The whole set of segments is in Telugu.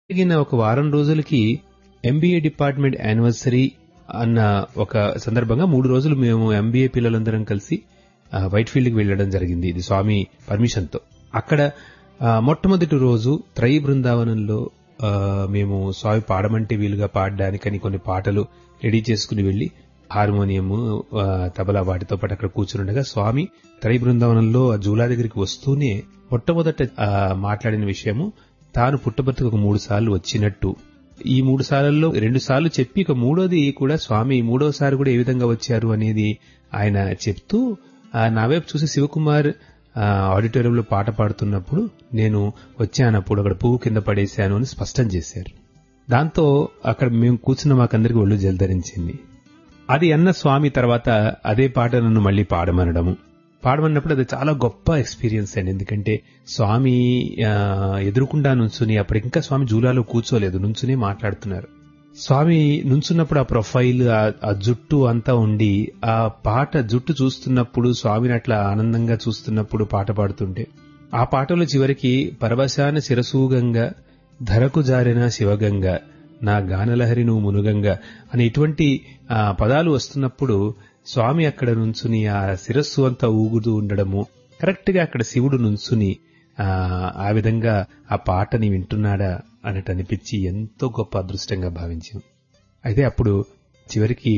జరిగిన ఒక వారం రోజులకి ఎంబీఏ డిపార్ట్మెంట్ యానివర్సరీ అన్న ఒక సందర్భంగా మూడు రోజులు మేము ఎంబీఏ పిల్లలందరం కలిసి ఆ, వైట్ ఫీల్డ్కి వెళ్ళడం జరిగింది ఇది స్వామి పర్మిషన్తో అక్కడ ఆ, మొట్టమొదటి రోజు త్రై బృందావనంలో ఆ, మేము స్వామి పాడమంటే వీలుగా పాడడానికని కొన్ని పాటలు రెడీ చేసుకుని వెళ్లి హార్మోనియము ఆ, తబలా వాటితో పాటు అక్కడ కూర్చుండగా స్వామి త్రై బృందావనంలో ఆ జూలా దగ్గరికి వస్తూనే మొట్టమొదట ఆ, మాట్లాడిన విషయము తాను పుట్టబర్తకు ఒక మూడు సార్లు వచ్చినట్టు ఈ మూడు సార్లలో రెండు సార్లు చెప్పి ఇక మూడోది కూడా స్వామి మూడోసారి కూడా ఏ విధంగా వచ్చారు అనేది ఆయన చెప్తూ ఆ, నా వైపు చూసి శివకుమార్ ఆ, ఆడిటోరియంలో పాట పాడుతున్నప్పుడు నేను వచ్చానప్పుడు అక్కడ పువ్వు కింద పడేశాను అని స్పష్టం చేశారు దాంతో అక్కడ మేము కూర్చున్న మాకందరికి ఒళ్ళు జలధరించింది అది అన్న స్వామి తర్వాత అదే పాట నన్ను మళ్ళీ పాడమనడము పాడమన్నప్పుడు అది చాలా గొప్ప ఎక్స్పీరియన్స్ అండి ఎందుకంటే స్వామి ఆ, ఎదురుకుండా నుంచుని అప్పుడు ఇంకా స్వామి జూలాలో కూర్చోలేదు నుంచుని మాట్లాడుతున్నారు స్వామి నుంచున్నప్పుడు ఆ ప్రొఫైల్ ఆ- ఆ జుట్టు అంతా ఉండి ఆ పాట జుట్టు చూస్తున్నప్పుడు స్వామిని అట్లా ఆనందంగా చూస్తున్నప్పుడు పాట పాడుతుంటే ఆ పాటలో చివరికి పరవశాన శిరసూగంగా ధరకు జారిన శివగంగా నా గానలహరి నువ్వు మునుగంగా అని ఇటువంటి ఆ, పదాలు వస్తున్నప్పుడు స్వామి అక్కడ నుంచుని ఆ శిరస్సు అంతా ఊగుతూ ఉండడము కరెక్ట్ గా అక్కడ శివుడు నుంచుని ఆ, ఆ విధంగా ఆ పాటని వింటున్నాడా అన్నట్టు అనిపించి ఎంతో గొప్ప అదృష్టంగా భావించాం అయితే అప్పుడు చివరికి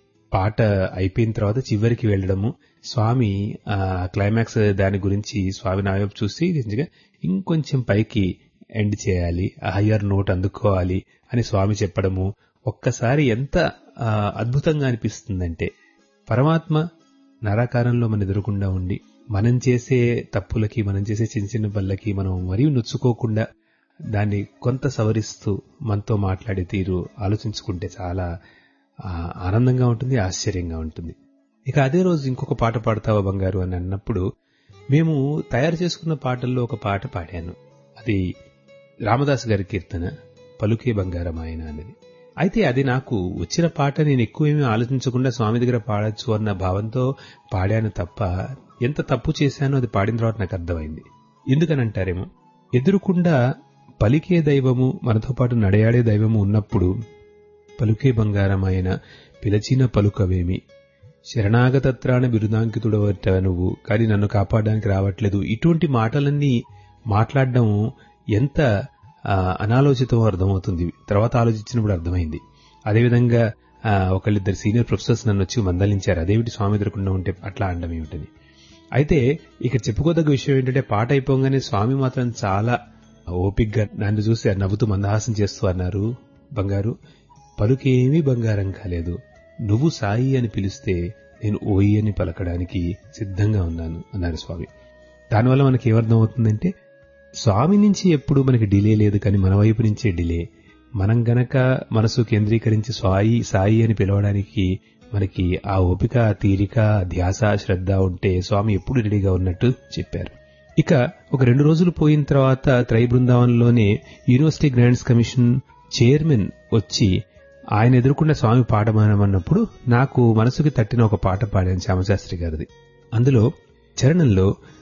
పాట అయిపోయిన తర్వాత చివరికి వెళ్ళడము స్వామి ఆ క్లైమాక్స్ దాని గురించి స్వామి నా వైపు చూసి నిజంగా ఇంకొంచెం పైకి ఎండ్ చేయాలి ఆ హయ్యర్ నోట్ అందుకోవాలి అని స్వామి చెప్పడము ఒక్కసారి ఎంత ఆ, అద్భుతంగా అనిపిస్తుందంటే పరమాత్మ నరాకారంలో మన ఎదురకుండా ఉండి మనం చేసే తప్పులకి మనం చేసే చిన్న చిన్న పనులకి మనం మరీ నొచ్చుకోకుండా దాన్ని కొంత సవరిస్తూ మనతో మాట్లాడే తీరు ఆలోచించుకుంటే చాలా ఆ, ఆనందంగా ఉంటుంది ఆశ్చర్యంగా ఉంటుంది ఇక అదే రోజు ఇంకొక పాట పాడతావా బంగారు అని అన్నప్పుడు మేము తయారు చేసుకున్న పాటల్లో ఒక పాట పాడాను అది రామదాస్ గారి కీర్తన పలుకే బంగారం ఆయన అనేది అయితే అది నాకు వచ్చిన పాట నేను ఎక్కువేమీ ఆలోచించకుండా స్వామి దగ్గర పాడొచ్చు అన్న భావంతో పాడాను తప్ప ఎంత తప్పు చేశానో అది పాడిన తర్వాత నాకు అర్థమైంది ఎందుకనంటారేమో ఎదురుకుండా పలికే దైవము మనతో పాటు నడయాడే దైవము ఉన్నప్పుడు పలుకే బంగారమైన పిలచిన పలుకవేమి శరణాగతత్రాన బిరుదాంకితుడవట నువ్వు కానీ నన్ను కాపాడడానికి రావట్లేదు ఇటువంటి మాటలన్నీ మాట్లాడడం ఎంత ఆ, అనాలోచితం అర్థమవుతుంది తర్వాత ఆలోచించినప్పుడు అర్థమైంది అదేవిధంగా ఆ, ఒకళ్ళిద్దరు సీనియర్ ప్రొఫెసర్స్ నన్ను వచ్చి మందలించారు అదేమిటి స్వామి ఎదురకుండా ఉంటే అట్లా అండం ఏమిటని అయితే ఇక్కడ చెప్పుకోదగ్గ విషయం ఏంటంటే పాట అయిపోగానే స్వామి మాత్రం చాలా ఓపిగ్గా నన్ను చూసి నవ్వుతూ మందహాసం చేస్తూ అన్నారు బంగారు పలుకేమీ బంగారం కాలేదు నువ్వు సాయి అని పిలిస్తే నేను ఓయి అని పలకడానికి సిద్ధంగా ఉన్నాను అన్నారు స్వామి దానివల్ల మనకి ఏమర్థం అవుతుందంటే స్వామి నుంచి ఎప్పుడు మనకి డిలే లేదు కానీ మన వైపు నుంచే డిలే మనం గనక మనసు కేంద్రీకరించి స్వాయి సాయి అని పిలవడానికి మనకి ఆ ఓపిక ఆ తీరిక ఆ ధ్యాస శ్రద్ధ ఉంటే స్వామి ఎప్పుడు రెడీగా ఉన్నట్టు చెప్పారు ఇక ఒక రెండు రోజులు పోయిన తర్వాత త్రై బృందావనంలోనే యూనివర్సిటీ గ్రాంట్స్ కమిషన్ చైర్మన్ వచ్చి ఆయన ఎదుర్కొన్న స్వామి పాట పాడమన్నప్పుడు నాకు మనసుకి తట్టిన ఒక పాట పాడాను శ్యామశాస్త్రి గారిది అందులో చరణంలో